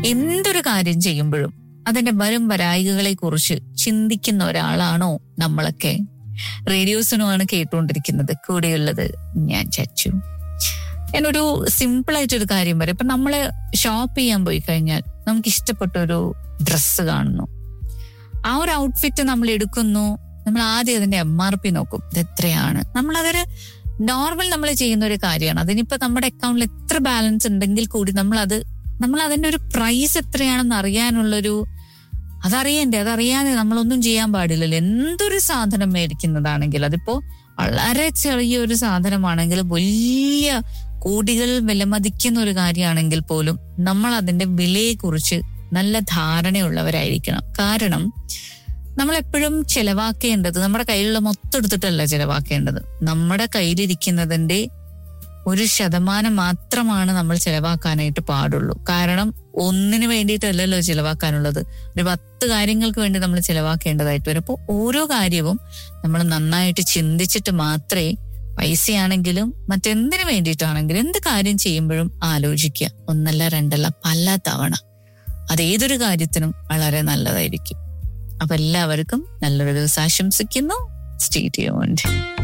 എന്തൊരു കാര്യം ചെയ്യുമ്പോഴും അതിന്റെ വരും വരായികളെ കുറിച്ച് ചിന്തിക്കുന്ന ഒരാളാണോ നമ്മളൊക്കെ റേഡിയോസിനുമാണ് കേട്ടുകൊണ്ടിരിക്കുന്നത് കൂടെയുള്ളത് ഞാൻ ചച്ചു ഞാനൊരു സിമ്പിൾ ആയിട്ടൊരു കാര്യം പറയാം ഇപ്പൊ നമ്മള് ഷോപ്പ് ചെയ്യാൻ പോയി കഴിഞ്ഞാൽ നമുക്ക് ഇഷ്ടപ്പെട്ട ഒരു ഡ്രസ്സ് കാണുന്നു ആ ഒരു ഔട്ട്ഫിറ്റ് നമ്മൾ എടുക്കുന്നു നമ്മൾ ആദ്യം അതിന്റെ എം ആർ പി നോക്കും ഇത് എത്രയാണ് നമ്മൾ അതൊരു നോർമൽ നമ്മൾ ചെയ്യുന്ന ഒരു കാര്യമാണ് അതിനിപ്പോ നമ്മുടെ അക്കൗണ്ടിൽ എത്ര ബാലൻസ് ഉണ്ടെങ്കിൽ കൂടി നമ്മൾ അത് നമ്മൾ അതിന്റെ ഒരു പ്രൈസ് എത്രയാണെന്ന് അറിയാനുള്ളൊരു അതറിയണ്ടേ അതറിയാതെ നമ്മളൊന്നും ചെയ്യാൻ പാടില്ലല്ലോ എന്തൊരു സാധനം മേടിക്കുന്നതാണെങ്കിൽ അതിപ്പോ വളരെ ചെറിയൊരു സാധനമാണെങ്കിൽ വലിയ കോടികൾ വിലമതിക്കുന്ന ഒരു കാര്യമാണെങ്കിൽ പോലും നമ്മൾ അതിന്റെ വിലയെ കുറിച്ച് നല്ല ധാരണയുള്ളവരായിരിക്കണം കാരണം നമ്മൾ എപ്പോഴും ചെലവാക്കേണ്ടത് നമ്മുടെ കയ്യിലുള്ള മൊത്തം എടുത്തിട്ടല്ല ചെലവാക്കേണ്ടത് നമ്മുടെ കയ്യിലിരിക്കുന്നതിന്റെ ഒരു ശതമാനം മാത്രമാണ് നമ്മൾ ചെലവാക്കാനായിട്ട് പാടുള്ളൂ കാരണം ഒന്നിനു വേണ്ടിയിട്ടല്ലല്ലോ ചെലവാക്കാനുള്ളത് ഒരു പത്ത് കാര്യങ്ങൾക്ക് വേണ്ടി നമ്മൾ ചെലവാക്കേണ്ടതായിട്ട് വരും അപ്പോൾ ഓരോ കാര്യവും നമ്മൾ നന്നായിട്ട് ചിന്തിച്ചിട്ട് മാത്രമേ പൈസയാണെങ്കിലും മറ്റെന്തിനു വേണ്ടിയിട്ടാണെങ്കിലും എന്ത് കാര്യം ചെയ്യുമ്പോഴും ആലോചിക്കുക ഒന്നല്ല രണ്ടല്ല പല തവണ അത് ഏതൊരു കാര്യത്തിനും വളരെ നല്ലതായിരിക്കും അപ്പൊ എല്ലാവർക്കും നല്ലൊരു ദിവസം ആശംസിക്കുന്നു സ്റ്റേ ട്യൂൺഡ്